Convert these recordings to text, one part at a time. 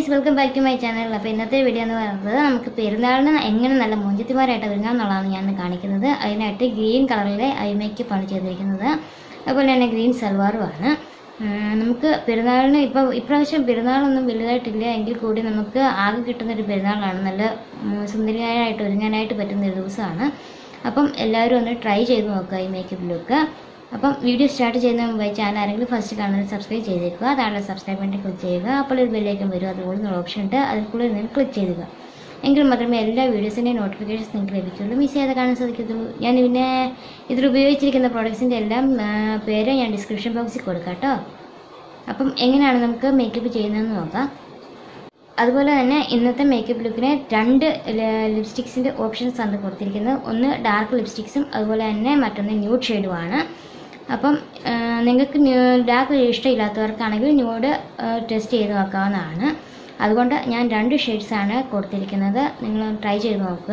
guys welcome back to my channel അപ്പോൾ ഇന്നത്തെ video എന്ന് പറയുന്നത് നമുക്ക് പെരുന്നാളിന് എങ്ങനെ നല്ല മോഞ്ചത്തിമാരായിട്ട് ഒരുങ്ങാം എന്നുള്ളതാണ് ഞാൻ ഇന്ന് കാണിക്കുന്നത് അതിനായിട്ട് ഗ്രീൻ കളറിലെ ഐ മേക്കപ്പാണ് ചെയ്തിരിക്കുന്നത് അതുപോലെ തന്നെ ഗ്രീൻ സൽവാറുമാണ് ഉം, നമുക്ക് പെരുന്നാളിന് ഇപ്പോൾ ഇപ്രാവശ്യം പെരുന്നാളൊന്നും വലുതായിട്ടില്ല എങ്കിൽ കൂടി നമുക്ക് ആകെ കിട്ടുന്ന ഒരു പെരുന്നാളാണ് നല്ല ഉം, സുന്ദരിയായിട്ട് ഒരുങ്ങാനായിട്ട് പറ്റുന്ന ഒരു ദിവസമാണ് അപ്പം എല്ലാവരും ഒന്ന് ട്രൈ ചെയ്ത് നോക്കുക ഈ മേക്കപ്പ് ലുക്ക് അപ്പം വീഡിയോ സ്റ്റാർട്ട് ചെയ്യുന്നതിന് മുമ്പ് ചാനൽ ആരെങ്കിലും ഫസ്റ്റ് കാണുന്നത് സബ്സ്ക്രൈബ് ചെയ്തേക്കുക താഴെ സബ്സ്ക്രൈബ് ബട്ടൺ ക്ലിക്ക് ചെയ്യുക അപ്പോൾ ഒരു ബെല്ലേക്കും വരും അതുപോലെ ഒരു ഓപ്ഷൻ ഉണ്ട് അതിൽ കൂടെ നിങ്ങൾ ക്ലിക്ക് ചെയ്യുക എങ്കിൽ മാത്രമേ എല്ലാ വീഡിയോസിൻ്റെയും നോട്ടിഫിക്കേഷൻസ് നിങ്ങൾക്ക് ലഭിക്കുള്ളൂ മിസ് ചെയ്ത് കാണാൻ സാധിക്കത്തുള്ളൂ ഞാൻ പിന്നെ ഇതിൽ ഉപയോഗിച്ചിരിക്കുന്ന പ്രോഡക്ട്സിൻ്റെ എല്ലാം ആ, പേര് ഞാൻ ഡിസ്ക്രിപ്ഷൻ ബോക്സിൽ കൊടുക്കാം കേട്ടോ അപ്പം എങ്ങനെയാണ് നമുക്ക് മേക്കപ്പ് ചെയ്യുന്നതെന്ന് നോക്കാം അതുപോലെ തന്നെ ഇന്നത്തെ മേക്കപ്പ് ലുക്കിന് രണ്ട് ലിപ്സ്റ്റിക്സിൻ്റെ ഓപ്ഷൻസ് ആണ് കൊടുത്തിരിക്കുന്നത് ഒന്ന് ഡാർക്ക് ലിപ്സ്റ്റിക്സും അതുപോലെ തന്നെ മറ്റൊന്ന് ന്യൂഡ് ഷെയ്ഡുമാണ് അപ്പം ആ, നിങ്ങൾക്ക് ഡാർക്ക് ഇഷ്ടമില്ലാത്തവർക്കാണെങ്കിൽ ന്യൂഡ് ടെസ്റ്റ് ചെയ്ത് നോക്കാവുന്നതാണ് അതുകൊണ്ട് ഞാൻ രണ്ട് ഷെയ്ഡ്സാണ് കൊടുത്തിരിക്കുന്നത് നിങ്ങൾ ട്രൈ ചെയ്ത് നോക്കുക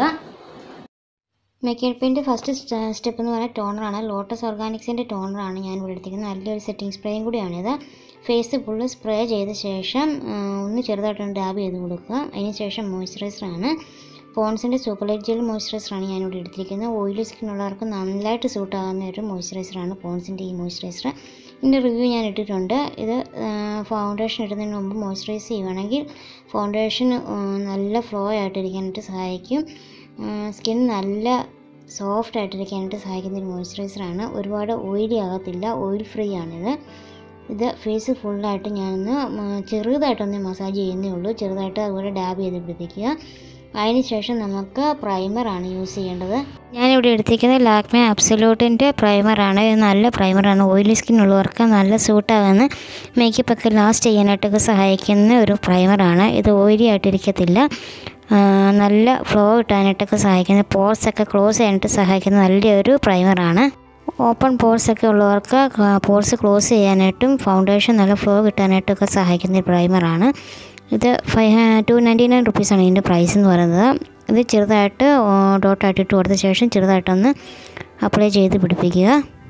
മേക്കപ്പിൻ്റെ ഫസ്റ്റ് സ്റ്റെപ്പ് എന്ന് പറയുന്നത് ടോണറാണ് ലോട്ടസ് ഓർഗാനിക്സിൻ്റെ ടോണറാണ് ഞാൻ ഇവിടെ എടുത്തിരിക്കുന്നത് നല്ലൊരു സെറ്റിംഗ് സ്പ്രേയും കൂടിയാണിത് ഫേസ് ഫുള്ള് സ്പ്രേ ചെയ്ത ശേഷം ആ, ഒന്ന് ചെറുതായിട്ടൊന്ന് ഡാബ് ചെയ്ത് കൊടുക്കുക അതിന് ശേഷം മോയ്സ്ചറൈസറാണ് പോൺസിൻ്റെ സൂപ്പർ ലൈറ്റ് ജെൽ മോയ്സ്ചറൈസറാണ് ഞാനിവിടെ എടുത്തിരിക്കുന്നത് ഓയിലി സ്കിൻ ഉള്ളവർക്ക് നന്നായിട്ട് സൂട്ട് ആകുന്ന ഒരു മോയ്സ്ചറൈസറാണ് പോൺസിൻ്റെ ഈ മോയ്സ്ചറൈസർ ഇതിൻ്റെ റിവ്യൂ ഞാൻ ഇട്ടിട്ടുണ്ട് ഇത് ഫൗണ്ടേഷൻ ഇടുന്നതിന് മുമ്പ് മോയ്സ്ചറൈസ് ചെയ്യുവാണെങ്കിൽ ഫൗണ്ടേഷൻ നല്ല ഫ്ലോ ആയിട്ടിരിക്കാനായിട്ട് സഹായിക്കും സ്കിൻ നല്ല സോഫ്റ്റ് ആയിട്ടിരിക്കാനായിട്ട് സഹായിക്കുന്ന ഒരു മോയ്സ്ചറൈസറാണ് ഒരുപാട് ഓയിലി ആകത്തില്ല ഓയിൽ ഫ്രീ ആണിത് ഇത് ഫേസ് ഫുള്ളായിട്ട് ഞാനൊന്ന് മ- ചെറുതായിട്ടൊന്ന് മസാജ് ചെയ്യുന്നേ ഉള്ളൂ ചെറുതായിട്ട് അതുപോലെ ഡാബ് ചെയ്ത് പിടിപ്പിക്കുക അതിന് ശേഷം നമുക്ക് പ്രൈമറാണ് യൂസ് ചെയ്യേണ്ടത് ഞാനിവിടെ എടുത്തിരിക്കുന്നത് ലാക്മെ അബ്സലൂട്ടിൻ്റെ പ്രൈമറാണ് ഇത് നല്ല പ്രൈമറാണ് ഓയിലി സ്കിൻ ഉള്ളവർക്ക് നല്ല സൂട്ടാകുന്ന മേക്കപ്പ് ഒക്കെ ലാസ്റ്റ് ചെയ്യാനായിട്ടൊക്കെ സഹായിക്കുന്ന ഒരു പ്രൈമറാണ് ഇത് ഓയിലി ആയിട്ടിരിക്കത്തില്ല ആ, നല്ല ഫ്ലോ കിട്ടാനായിട്ടൊക്കെ സഹായിക്കുന്ന പോർസ് ഒക്കെ ക്ലോസ് ചെയ്യാനായിട്ട് സഹായിക്കുന്ന നല്ലൊരു പ്രൈമറാണ് ഓപ്പൺ പോർസ് ഒക്കെ ഉള്ളവർക്ക് പോർസ് ക്ലോസ് ചെയ്യാനായിട്ടും ഫൗണ്ടേഷൻ നല്ല ഫ്ലോ കിട്ടാനായിട്ടൊക്കെ സഹായിക്കുന്ന ഒരു പ്രൈമറാണ് ഇത് ഫൈവ് ടു നയൻറ്റി നയൻ റുപ്പീസാണ് ഇതിൻ്റെ പ്രൈസ് എന്ന് പറയുന്നത് ഇത് ചെറുതായിട്ട് ഡോട്ടായിട്ട് ഇട്ട് കൊടുത്ത ശേഷം ചെറുതായിട്ടൊന്ന് അപ്ലൈ ചെയ്ത് പിടിപ്പിക്കുക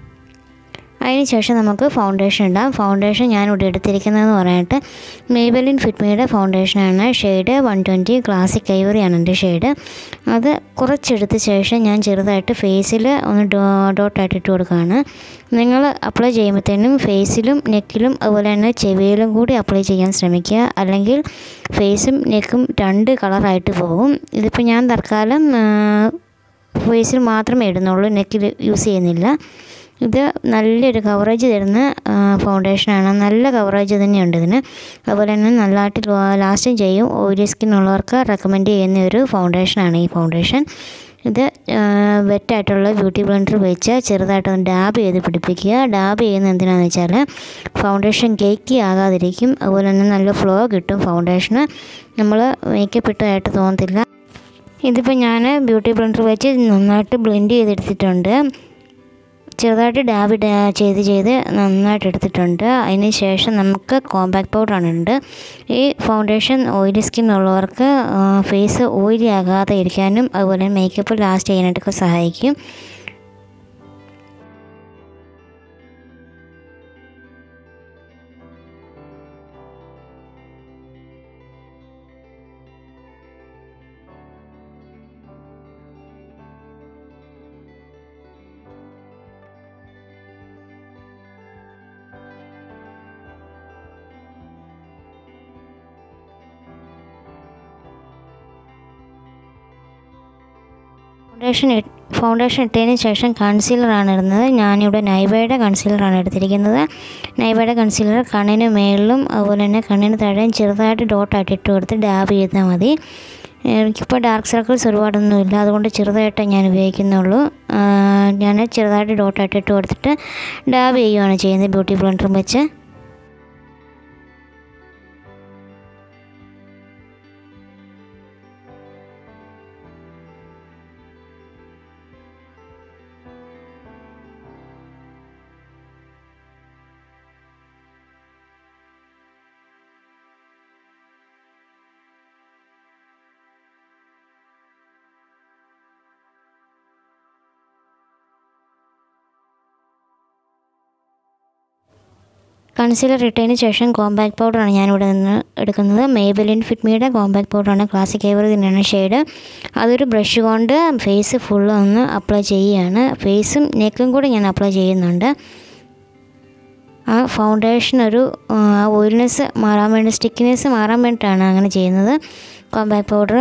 അതിന് ശേഷം നമുക്ക് ഫൗണ്ടേഷൻ ഇടാം ഫൗണ്ടേഷൻ ഞാനിവിടെ എടുത്തിരിക്കുന്നതെന്ന് പറഞ്ഞിട്ട് മേബലിൻ ഫിറ്റ്മിയുടെ ഫൗണ്ടേഷനാണ് ഷെയ്ഡ് വൺ ട്വൻറ്റി ക്ലാസിക് ഐവറിയാണ് എൻ്റെ ഷെയ്ഡ് അത് കുറച്ചെടുത്ത ശേഷം ഞാൻ ചെറുതായിട്ട് ഫേസിൽ ഒന്ന് ഡോ ഡോട്ടായിട്ട് ഇട്ട് കൊടുക്കുകയാണ് നിങ്ങൾ അപ്ലൈ ചെയ്യുമ്പോഴത്തേനും ഫേസിലും നെക്കിലും അതുപോലെ തന്നെ ചെവിയിലും കൂടി അപ്ലൈ ചെയ്യാൻ ശ്രമിക്കുക അല്ലെങ്കിൽ ഫേസും നെക്കും രണ്ട് കളറായിട്ട് പോകും ഇതിപ്പോൾ ഞാൻ തൽക്കാലം ഫേസിൽ മാത്രമേ ഇടുന്നുള്ളൂ നെക്കിൽ യൂസ് ചെയ്യുന്നില്ല ഇത് നല്ലൊരു കവറേജ് തരുന്ന ഫൗണ്ടേഷനാണ് നല്ല കവറേജ് തന്നെയുണ്ട് ഇതിന് അതുപോലെ തന്നെ നല്ലതായിട്ട് ലാസ്റ്റും ചെയ്യും ഓയിലി സ്കിൻ ഉള്ളവർക്ക് റെക്കമെൻഡ് ചെയ്യുന്ന ഒരു ഫൗണ്ടേഷനാണ് ഈ ഫൗണ്ടേഷൻ ഇത് വെറ്റായിട്ടുള്ള ബ്യൂട്ടി ബ്ലെൻഡർ വെച്ച് ചെറുതായിട്ടൊന്ന് ഡാബ് ചെയ്ത് പിടിപ്പിക്കുക ഡാബ് ചെയ്യുന്നത് എന്തിനാണെന്ന് വെച്ചാൽ ഫൗണ്ടേഷൻ കേക്കി ആകാതിരിക്കും അതുപോലെ തന്നെ നല്ല ഫ്ലോ കിട്ടും ഫൗണ്ടേഷന് നമ്മൾ മേക്കപ്പ് ഇട്ടതായിട്ട് തോന്നത്തില്ല ഇതിപ്പോൾ ഞാൻ ബ്യൂട്ടി ബ്ലെൻഡർ വെച്ച് നന്നായിട്ട് ബ്ലെൻഡ് ചെയ്തെടുത്തിട്ടുണ്ട് ചെറുതായിട്ട് ഡാബ് ഡാ- ചെയ്ത് ചെയ്ത് നന്നായിട്ട് എടുത്തിട്ടുണ്ട് അതിന് ശേഷം നമുക്ക് കോമ്പാക്ട് പൗഡറാണ് ഉണ്ട് ഈ ഫൗണ്ടേഷൻ ഓയിലി സ്കിൻ ഉള്ളവർക്ക് ഫേസ് ഓയിലി ആകാതെ ഇരിക്കാനും അതുപോലെ മേക്കപ്പ് ലാസ്റ്റ് ചെയ്യാനായിട്ടൊക്കെ സഹായിക്കും ഫൗണ്ടേഷൻ ഇട്ട് ഫൗണ്ടേഷൻ ഇട്ടതിന് ശേഷം കൺസീലറാണ് ഇടുന്നത് ഞാനിവിടെ നൈവയുടെ കൺസീലറാണ് എടുത്തിരിക്കുന്നത് നൈവയുടെ കൺസീലർ കണ്ണിന് മേളിലും അതുപോലെ തന്നെ കണ്ണിന് താഴെയും ചെറുതായിട്ട് ഡോട്ടായിട്ട് ഇട്ട് കൊടുത്ത് ഡാബ് ചെയ്താൽ മതി എനിക്കിപ്പോൾ ഡാർക്ക് സർക്കിൾസ് ഒരുപാടൊന്നുമില്ല അതുകൊണ്ട് ചെറുതായിട്ടേ ഞാൻ ഉപയോഗിക്കുന്നുള്ളൂ ആ, ഞാൻ ചെറുതായിട്ട് ഡോട്ടായിട്ട് ഇട്ട് കൊടുത്തിട്ട് ഡാബ് ചെയ്യുകയാണ് ചെയ്യുന്നത് ബ്യൂട്ടി ബ്ലെൻഡറും വെച്ച് കൺസീലർ ഇട്ടതിന് ശേഷം കോമ്പാക്ട് പൗഡറാണ് ഞാനിവിടെ നിന്ന് എടുക്കുന്നത് മേബലിൻ ഫിറ്റ്മിയുടെ കോമ്പാക്ട് പൗഡറാണ് ക്ലാസിക് ഏവർ തന്നെയാണ് ഷെയ്ഡ് അതൊരു ബ്രഷ് കൊണ്ട് ഫേസ് ഫുള്ള് ഒന്ന് അപ്ലൈ ചെയ്യുകയാണ് ഫേസും നെക്കും കൂടി ഞാൻ അപ്ലൈ ചെയ്യുന്നുണ്ട് ആ ഫൗണ്ടേഷൻ ഒരു ആ ഓയിൽനെസ് മാറാൻ വേണ്ടി സ്റ്റിക്കിനെസ് മാറാൻ വേണ്ടിയിട്ടാണ് അങ്ങനെ ചെയ്യുന്നത് compact powder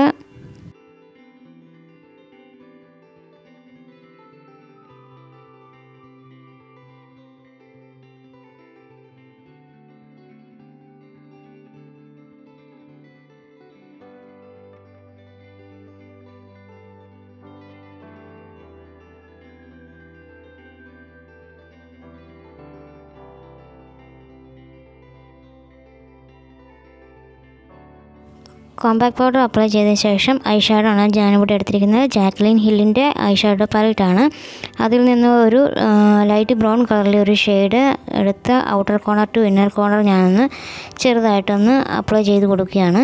compact powder apply ചെയ്ത ശേഷം ഐ ഷാഡോ ആണ് ഞാനിവിടെ എടുത്തിരിക്കുന്നത് ജാക്ലിൻ ഹില്ലിൻ്റെ ഐ ഷാഡോ പാലറ്റാണ് അതിൽ നിന്ന് ഒരു ലൈറ്റ് ബ്രൗൺ കളറിലെ ഒരു ഷെയ്ഡ് എടുത്ത് outer corner to inner corner ഞാനൊന്ന് ചെറുതായിട്ടൊന്ന് അപ്ലൈ ചെയ്ത് കൊടുക്കുകയാണ്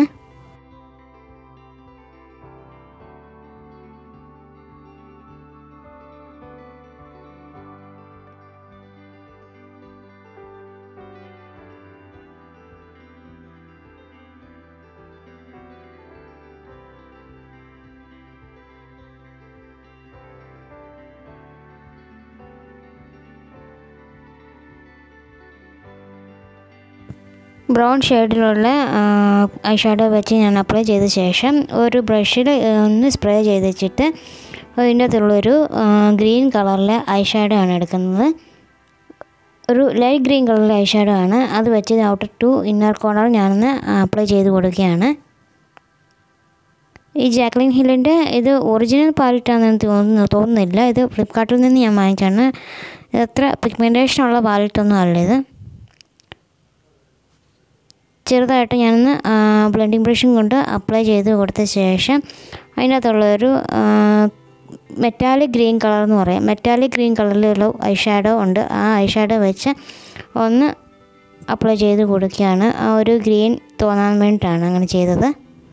ബ്രൗൺ ഷെയ്ഡിലുള്ള ഐ ഷാഡോ വെച്ച് ഞാൻ അപ്ലൈ ചെയ്ത ശേഷം ഒരു ബ്രഷിൽ ഒന്ന് സ്പ്രേ ചെയ്ത് വെച്ചിട്ട് അതിൻ്റെ അകത്തുള്ളൊരു ഗ്രീൻ കളറിലെ ഐ ഷാഡോ ആണ് എടുക്കുന്നത് ഒരു ലൈറ്റ് ഗ്രീൻ കളറിലെ ഐ ഷാഡോ ആണ് അത് വെച്ച് ഔട്ടർ ടു ഇന്നർ കോർണർ ഞാനൊന്ന് അപ്ലൈ ചെയ്ത് കൊടുക്കുകയാണ് ഈ ജാക്ലിൻ ഹില്ലിൻ്റെ ഇത് ഒറിജിനൽ പാലറ്റാണെന്ന് തോന്നുന്നു തോന്നുന്നില്ല ഇത് ഫ്ലിപ്കാർട്ടിൽ നിന്ന് ഞാൻ വാങ്ങിച്ചാണ് ഇത് അത്ര പിഗ്മെൻറ്റേഷൻ ഉള്ള പാലറ്റൊന്നും അല്ല ഇത് ചെറുതായിട്ട് ഞാനൊന്ന് ബ്ലെൻഡിങ് ബ്രഷും കൊണ്ട് അപ്ലൈ ചെയ്ത് കൊടുത്ത ശേഷം അതിനകത്തുള്ളൊരു മെറ്റാലിക് ഗ്രീൻ കളർ എന്ന് പറയാം മെറ്റാലിക് ഗ്രീൻ കളറിലുള്ള ഐ ഷാഡോ ഉണ്ട് ആ ഐ ഷാഡോ വെച്ച് ഒന്ന് അപ്ലൈ ചെയ്ത് കൊടുക്കുകയാണ് ആ ഒരു ഗ്രീൻ തോന്നാൻ വേണ്ടിയിട്ടാണ് അങ്ങനെ ചെയ്തത്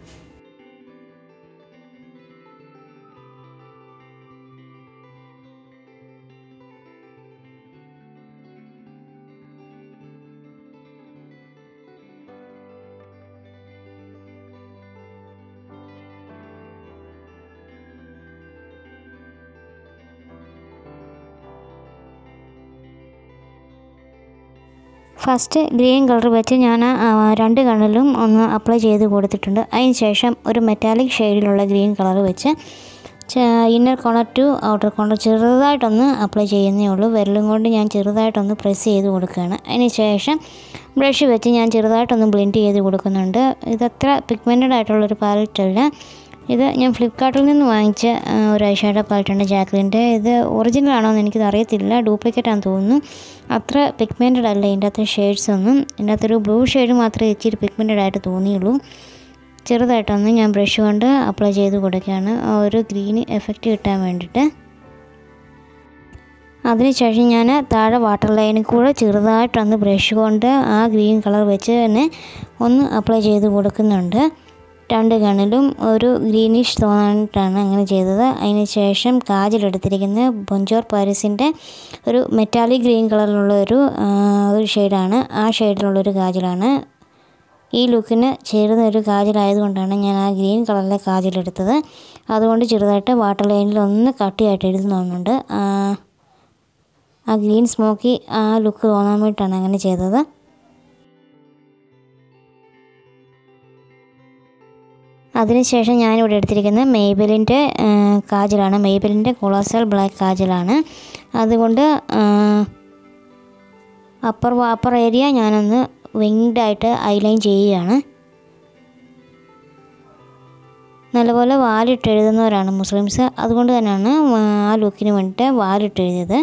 ഫസ്റ്റ് ഗ്രീൻ കളർ വെച്ച് ഞാൻ ആ, രണ്ട് കണ്ണിലും ഒന്ന് അപ്ലൈ ചെയ്ത് കൊടുത്തിട്ടുണ്ട് അതിന് ശേഷം ഒരു മെറ്റാലിക് ഷെയ്ഡിലുള്ള ഗ്രീൻ കളർ വെച്ച് inner corner to outer corner ചെറുതായിട്ടൊന്ന് അപ്ലൈ ചെയ്യുന്നേ ഉള്ളൂ വിരലും കൊണ്ട് ഞാൻ ചെറുതായിട്ടൊന്ന് പ്രസ് ചെയ്ത് കൊടുക്കുകയാണ് അതിന് ശേഷം ബ്രഷ് വെച്ച് ഞാൻ ചെറുതായിട്ടൊന്ന് ബ്ലെൻഡ് ചെയ്ത് കൊടുക്കുന്നുണ്ട് ഇതത്ര പിഗ്മെൻറ്റഡ് ആയിട്ടുള്ളൊരു പാലറ്റ് അല്ല ഇത് ഞാൻ ഫ്ലിപ്കാർട്ടിൽ നിന്ന് വാങ്ങിച്ച ആ, ഒരു ഐഷാഡോ പാലറ്റുണ്ട് ജാക്ലിൻ്റെ ഇത് ഒറിജിനൽ ആണോ എന്ന് എനിക്കത് അറിയത്തില്ല ഡ്യൂപ്ലിക്കേറ്റ് ആണെന്ന് തോന്നുന്നു അത്ര പിഗ്മെൻറ്റഡ് അല്ല ഇതിൻ്റെ അകത്ത് ഷെയ്ഡ്സ് ഒന്നും ഇതിൻ്റെ അകത്തൊരു ബ്ലൂ ഷെയ്ഡ് മാത്രമേ ഇച്ചിരി പിഗ്മെൻറ്റഡ് ആയിട്ട് തോന്നിയുള്ളൂ ചെറുതായിട്ടൊന്ന് ഞാൻ ബ്രഷ് കൊണ്ട് അപ്ലൈ ചെയ്ത് കൊടുക്കുകയാണ് ആ ഒരു ഗ്രീൻ എഫക്റ്റ് കിട്ടാൻ വേണ്ടിയിട്ട് അതിനുശേഷം ഞാൻ താഴെ വാട്ടർ ലൈനിൽ കൂടെ ചെറുതായിട്ടൊന്ന് ബ്രഷ് കൊണ്ട് ആ ഗ്രീൻ കളർ വെച്ച് തന്നെ ഒന്ന് അപ്ലൈ ചെയ്ത് കൊടുക്കുന്നുണ്ട് രണ്ട് കണ്ണിലും ഒരു ഗ്രീനിഷ് തോന്നാനായിട്ടാണ് അങ്ങനെ ചെയ്തത് അതിന് ശേഷം കാജലെടുത്തിരിക്കുന്നത് ബൊഞ്ചോർ പാരീസിൻ്റെ ഒരു മെറ്റാലിക് ഗ്രീൻ കളറിലുള്ള ഒരു ആ, ഒരു ഷെയ്ഡാണ് ആ ഷെയ്ഡിലുള്ളൊരു കാജലാണ് ഈ ലുക്കിന് ചേരുന്ന ഒരു കാജലായതുകൊണ്ടാണ് ഞാൻ ആ ഗ്രീൻ കളറിലെ കാജലെടുത്തത് അതുകൊണ്ട് ചെറുതായിട്ട് വാട്ടർ ലൈനിൽ ഒന്ന് കട്ടിയായിട്ട് എഴുതുന്നുണ്ട് ആ, ആ ഗ്രീൻ സ്മോക്കി ആ ലുക്ക് തോന്നാൻ വേണ്ടിയിട്ടാണ് അങ്ങനെ ചെയ്തത് അതിനുശേഷം ഞാനിവിടെ എടുത്തിരിക്കുന്നത് മെയ്ബലിൻ്റെ കാജലാണ് മെയ്ബലിൻ്റെ കൊളോസൽ ബ്ലാക്ക് കാജലാണ് അതുകൊണ്ട് അപ്പർ അപ്പർ ഏരിയ ഞാനൊന്ന് വിങ്ഡ് ആയിട്ട് ഐലൈൻ ചെയ്യുകയാണ് നല്ലപോലെ വാലിട്ട് എഴുതുന്നവരാണ് മുസ്ലിംസ് അതുകൊണ്ട് തന്നെയാണ് ആ ലുക്കിന് വേണ്ടിയിട്ട് വാലിട്ട് എഴുതിയത്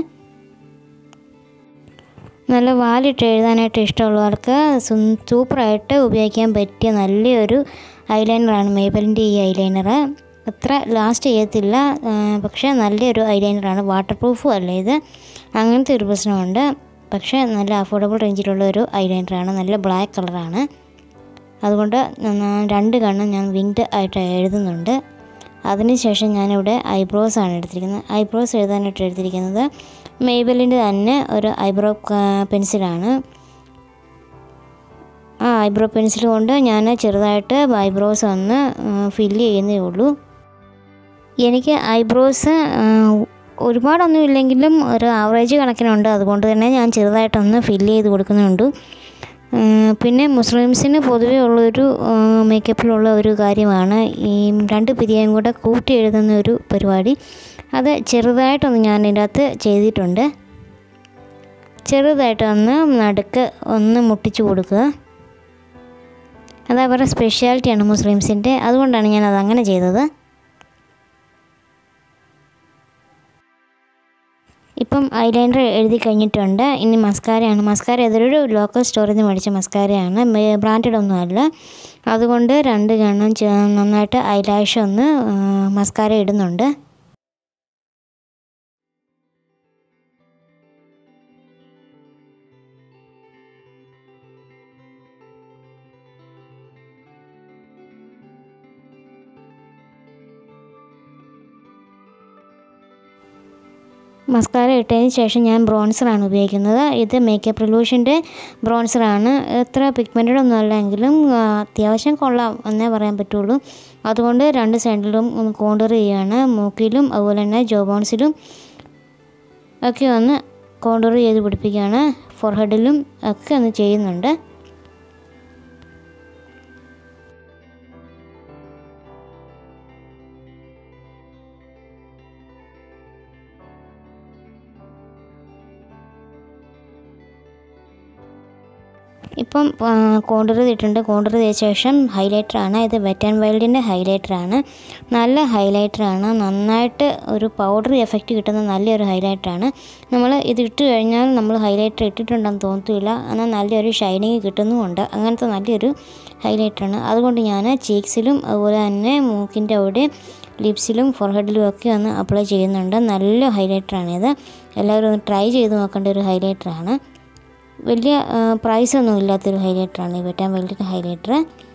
നല്ല വാലിട്ട് എഴുതാനായിട്ട് ഇഷ്ടമുള്ളവർക്ക് സും- സൂപ്പറായിട്ട് ഉപയോഗിക്കാൻ പറ്റിയ നല്ലൊരു ഐലൈനറാണ് മേബലിൻ്റെ ഈ ഐലൈനർ അത്ര ലാസ്റ്റ് ചെയ്യത്തില്ല ആ, പക്ഷേ നല്ലൊരു ഐലൈനറാണ് വാട്ടർ പ്രൂഫും അല്ല ഇത് അങ്ങനത്തെ ഒരു പ്രശ്നമുണ്ട് പക്ഷേ നല്ല അഫോർഡബിൾ റേഞ്ചിലുള്ള ഒരു ഐലൈനറാണ് നല്ല ബ്ലാക്ക് കളറാണ് അതുകൊണ്ട് ഞാൻ രണ്ട് കണ്ണും ഞാൻ വിങ്ഡ് ആയിട്ട് എഴുതുന്നുണ്ട് അതിനുശേഷം ഞാനിവിടെ ഐബ്രോസ് ആണ് എടുത്തിരിക്കുന്നത് ഐബ്രോസ് എഴുതാനായിട്ട് എടുത്തിരിക്കുന്നത് മെയ്ബലിൻ്റെ തന്നെ ഒരു ഐബ്രോ പെൻസിലാണ് ആ ഐബ്രോ പെൻസിൽ കൊണ്ട് ഞാൻ ചെറുതായിട്ട് ഐബ്രോസ് ഒന്ന് ഫില്ല് ചെയ്യുന്നേ ഉള്ളൂ എനിക്ക് ഐബ്രോസ് ഒരുപാടൊന്നും ഇല്ലെങ്കിലും ഒരു ആവറേജ് കണക്കിനുണ്ട് അതുകൊണ്ട് തന്നെ ഞാൻ ചെറുതായിട്ടൊന്ന് ഫില്ല് ചെയ്ത് കൊടുക്കുന്നുണ്ട് ഉം, പിന്നെ മുസ്ലിംസിന് പൊതുവേ ഉള്ളൊരു മേക്കപ്പിലുള്ള ഒരു കാര്യമാണ് ഈ രണ്ട് പിരിയും കൂടെ കൂട്ടി എഴുതുന്ന ഒരു പരിപാടി അത് ചെറുതായിട്ടൊന്ന് ഞാൻ ഇതിൻ്റെ അകത്ത് ചെയ്തിട്ടുണ്ട് ചെറുതായിട്ടൊന്ന് നടുക്ക് ഒന്ന് മുട്ടിച്ച് കൊടുക്കുക അത് അവരുടെ സ്പെഷ്യാലിറ്റിയാണ് മുസ്ലിംസിൻ്റെ അതുകൊണ്ടാണ് ഞാൻ അത് അങ്ങനെ ചെയ്തത് ഇപ്പം ഐലൈനർ എഴുതി കഴിഞ്ഞിട്ടുണ്ട് ഇനി മസ്കാരയാണ് മസ്കാര ഇതൊരു ലോക്കൽ സ്റ്റോറിൽ നിന്ന് മേടിച്ച മസ്കാരയാണ് ബ്രാൻഡഡ് ഒന്നും അല്ല അതുകൊണ്ട് രണ്ട് ഗണ്ണം ചെ- നന്നായിട്ട് ഐലാഷ് ഒന്ന് ആ, മസ്കാര ഇടുന്നുണ്ട് മസ്കാര ഇട്ടതിന് ശേഷം ഞാൻ ബ്രോൺസറാണ് ഉപയോഗിക്കുന്നത് ഇത് മേക്കപ്പ് റിലൂഷൻ്റെ ബ്രോൺസറാണ് എത്ര പിഗ്മെൻറ്റഡ് ഒന്നും അല്ലെങ്കിലും ആ, അത്യാവശ്യം കൊള്ളാം എന്നേ പറയാൻ പറ്റുള്ളൂ അതുകൊണ്ട് രണ്ട് സൈഡിലും ഒന്ന് കോണ്ടർ ചെയ്യുകയാണ് മൂക്കിലും അതുപോലെ തന്നെ ജോ ബോൺസിലും ഒക്കെ ഒന്ന് കോണ്ടർ ചെയ്ത് പിടിപ്പിക്കുകയാണ് ഫോർഹെഡിലും ഒക്കെ ഒന്ന് ചെയ്യുന്നുണ്ട് ഇപ്പം കോണ്ടർ ചെയ്തിട്ടുണ്ട് കോണ്ടർ ചെയ്ത ശേഷം ഹൈലൈറ്ററാണ് ഇത് വെറ്റ് ആൻഡ് വൈൽഡിൻ്റെ ഹൈലൈറ്ററാണ് നല്ല ഹൈലൈറ്ററാണ് നന്നായിട്ട് ഒരു പൗഡർ എഫക്റ്റ് കിട്ടുന്ന നല്ലൊരു ഹൈലൈറ്ററാണ് നമ്മൾ ഇത് ഇട്ട് കഴിഞ്ഞാൽ നമ്മൾ ഹൈലൈറ്റർ ഇട്ടിട്ടുണ്ടെന്ന് തോന്നത്തില്ല എന്നാൽ നല്ലൊരു ഷൈനിങ് കിട്ടുന്നുമുണ്ട് അങ്ങനത്തെ നല്ലൊരു ഹൈലൈറ്ററാണ് അതുകൊണ്ട് ഞാൻ ചീക്സിലും അതുപോലെ തന്നെ മൂക്കിൻ്റെ അവിടെ ലിപ്സിലും ഫോർഹെഡിലും ഒക്കെ ഒന്ന് അപ്ലൈ ചെയ്യുന്നുണ്ട് നല്ല ഹൈലൈറ്ററാണിത് എല്ലാവരും ഒന്ന് ട്രൈ ചെയ്ത് നോക്കേണ്ട ഒരു ഹൈലൈറ്ററാണ് വലിയ പ്രൈസ് ഒന്നും ഇല്ലാത്തൊരു ഹൈലൈറ്ററാണ് ഈ വെറ്റാൻ വെൽറ്റിൻ്റെ ഹൈലൈറ്റർ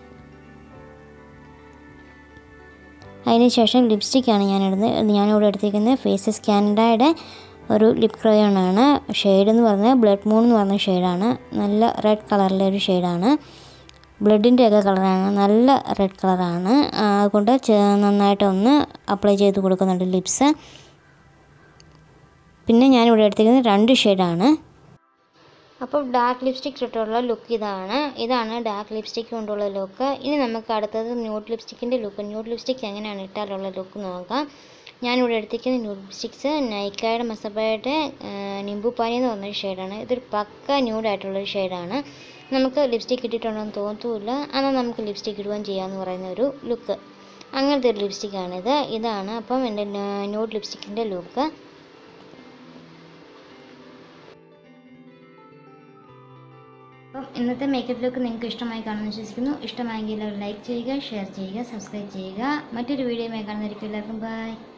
അതിന് ശേഷം ലിപ്സ്റ്റിക്കാണ് ഞാൻ ഇടുന്നത് ഞാനിവിടെ എടുത്തിരിക്കുന്നത് ഫേസസ് കാനഡയുടെ ഒരു ലിപ് ക്രയോണാണ് ഷെയ്ഡ് എന്ന് പറഞ്ഞാൽ ബ്ലഡ് മൂൺ എന്ന് പറഞ്ഞ ഷെയ്ഡാണ് നല്ല റെഡ് കളറിലെ ഒരു ഷെയ്ഡാണ് ബ്ലഡിൻ്റെ ഒക്കെ കളറാണ് നല്ല റെഡ് കളറാണ് അതുകൊണ്ട് ചെ- നന്നായിട്ടൊന്ന് അപ്ലൈ ചെയ്ത് കൊടുക്കുന്നുണ്ട് ലിപ്സ് പിന്നെ ഞാനിവിടെ എടുത്തിരിക്കുന്നത് രണ്ട് ഷെയ്ഡാണ് അപ്പോൾ ഡാർക്ക് ലിപ്സ്റ്റിക് ഇട്ടുള്ള ലുക്ക് ഇതാണ് ഇതാണ് ഡാർക്ക് ലിപ്സ്റ്റിക് കൊണ്ടുള്ള ലുക്ക് ഇനി നമുക്ക് അടുത്തത് ന്യൂഡ് ലിപ്സ്റ്റിക്കിൻ്റെ ലുക്ക് ന്യൂഡ് ലിപ്സ്റ്റിക് എങ്ങനെയാണ് ഇട്ടാലുള്ള ലുക്ക് നോക്കാം ഞാനിവിടെ എടുത്തിരിക്കുന്ന ന്യൂഡ് ലിപ്സ്റ്റിക്സ് നൈക്കയുടെ മസബയുടെ നിംബു പാനി എന്ന് പറഞ്ഞൊരു ഷെയ്ഡാണ് ഇതൊരു പക്ക ന്യൂഡായിട്ടുള്ളൊരു ഷെയ്ഡാണ് നമുക്ക് ലിപ്സ്റ്റിക് ഇട്ടിട്ടുണ്ടെന്ന് തോന്നത്തുമില്ല എന്നാൽ നമുക്ക് ലിപ്സ്റ്റിക് ഇടുകയും ചെയ്യാമെന്ന് പറയുന്ന ഒരു ലുക്ക് അങ്ങനത്തെ ഒരു ലിപ്സ്റ്റിക്കാണിത് ഇതാണ് അപ്പം എൻ്റെ ന്യൂഡ് ലിപ്സ്റ്റിക്കിൻ്റെ ലുക്ക് അപ്പം ഇന്നത്തെ മേക്കപ്പ് ലുക്ക് നിങ്ങൾക്ക് ഇഷ്ടമായി കാണുമെന്ന് വിശ്വസിക്കുന്നു ഇഷ്ടമായെങ്കിൽ ലൈക്ക് ചെയ്യുക ഷെയർ ചെയ്യുക സബ്സ്ക്രൈബ് ചെയ്യുക മറ്റൊരു വീഡിയോയുമായി കാണുന്നതായിരിക്കും എല്ലാവർക്കും ബൈ